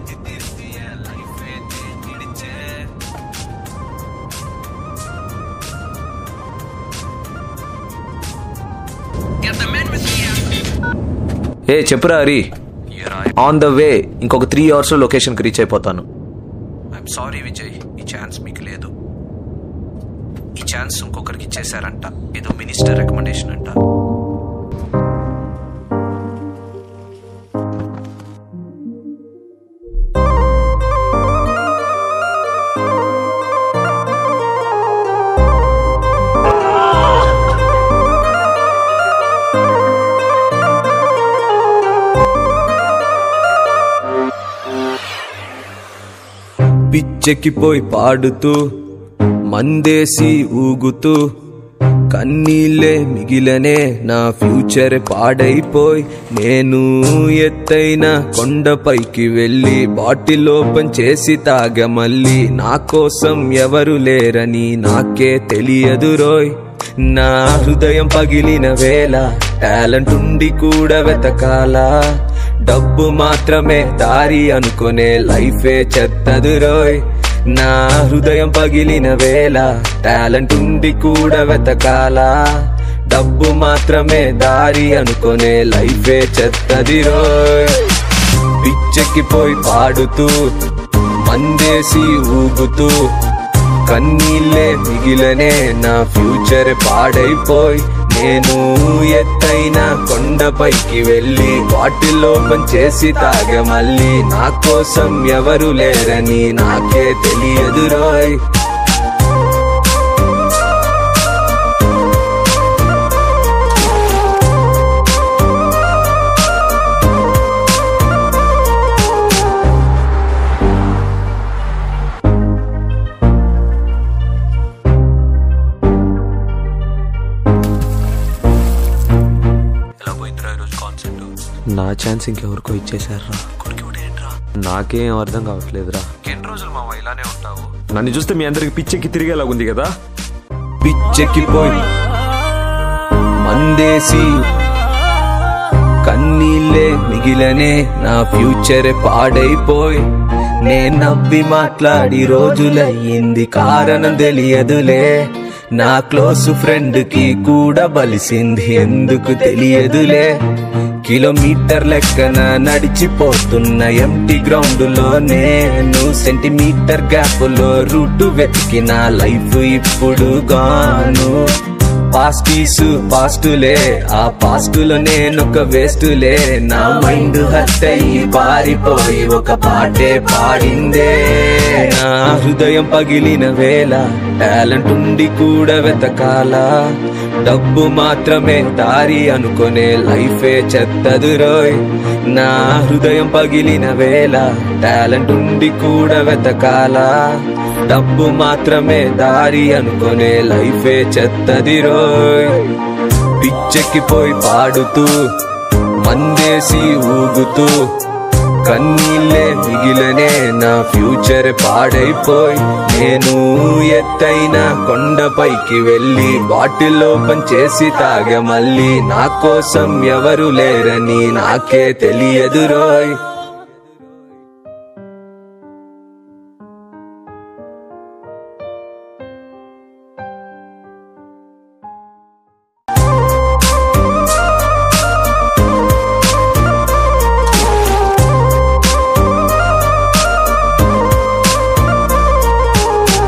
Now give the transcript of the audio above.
తిరిగి తిరిగి లైఫ్ నిడిచే Get the man with the ఏ చెప్పురా హరి ఆన్ ద వే ఇంకొక త్రీ అవర్స్లో లొకేషన్కి రీచ్ అయిపోతాను ఐఎమ్ సారీ విజయ్ ఈ ఛాన్స్ మీకు లేదు ఈ ఛాన్స్ ఇంకొకరికి ఇచ్చేశారంట ఏదో మినిస్టర్ రికమెండేషన్ అంట పిచ్చెక్కిపోయి పాడుతూ మందేసి ఊగుతూ కన్నీళ్ళే మిగిలనే నా ఫ్యూచర్ పాడైపోయి నేను ఎత్తైన కొండపైకి వెళ్ళి బాటిల్ ఓపెన్ చేసి తాగ మళ్ళీ నా కోసం ఎవరు లేరని నాకే తెలియదు రోయ్ నా హృదయం పగిలిన వేళ టాలెంట్ ఉండి కూడా వెతకాలా డబ్బు మాత్రమే దారి అనుకునే లైఫే చెత్తదు రోయ్ నా హృదయం పగిలిన వేళ టాలెంట్ ఉండి కూడా వెతకాలా డబ్బు మాత్రమే దారి అనుకునే లైఫే చెత్తది రోయ్ పిచ్చెక్కిపోయి పాడుతూ మందేసి ఊగుతూ కన్నీళ్ళే మిగిలనే నా ఫ్యూచర్ పాడైపోయి నేను ఎత్తైన కొండపైకి వెళ్ళి బాటిల్ ఓపెన్ చేసి తాగ మళ్ళీ నా కోసం ఎవరు లేరని నాకే తెలియదు రోయ్ ఎలా పోయిందిరా ఈరోజు కాన్సెప్ట్ నా ఛాన్స్ ఇంకెవరికో ఇచ్చేశారా కొడుకు ఏంట్రా నాకేం అర్థం కావట్లేదురా ఎన్ని రోజులు మామ ఇలానే ఉంటావు నన్ను చూస్తే మీ అందరికి పిచ్చెక్కి తిరిగేలా ఉంది కదా పిచ్చెక్కిపోయి మందేసి కన్నీళ్ళే మిగిలనే నా ఫ్యూచర్ పాడైపోయి నే నవ్వి మాట్లాడి రోజులయ్యింది కారణం తెలియదులే నా క్లోజ్ ఫ్రెండ్ కి కూడా బలిసింది ఎందుకు తెలియదులే కిలోమీటర్ లెక్కన నడిచిపోతున్న ఎంటీ గ్రౌండ్ లో నేను సెంటీమీటర్ గ్యాప్ లో రూట్ వెతికిన లైఫ్ ఇప్పుడు గాను పాస్టీస్ పాస్టులే ఆ పాస్టులో నేనొక వేస్టులే నా మైండ్ హర్ట్ అయ్యి పారిపోయి ఒక పాటే పాడిందే నా హృదయం పగిలిన వేళ టాలెంట్ ఉండి కూడా వెతకాలా డబ్బు మాత్రమే దారి అనుకునే లైఫే చెత్తదు రోయ్ నా హృదయం పగిలిన వేళ టాలెంట్ ఉండి కూడా వెతకాలా డబ్బు మాత్రమే దారి అనుకునే లైఫే చెత్తది రోయ్ పిచ్చెక్కిపోయి పాడుతూ మందేసి ఊగుతూ కన్నీళ్ళే మిగిలనే నా ఫ్యూచర్ పాడైపోయి నేను ఎత్తైన కొండపైకి వెళ్ళి బాటిల్ ఓపెన్ చేసి తాగ మళ్ళీ నా కోసం ఎవరు లేరని నాకే తెలియదు రోయ్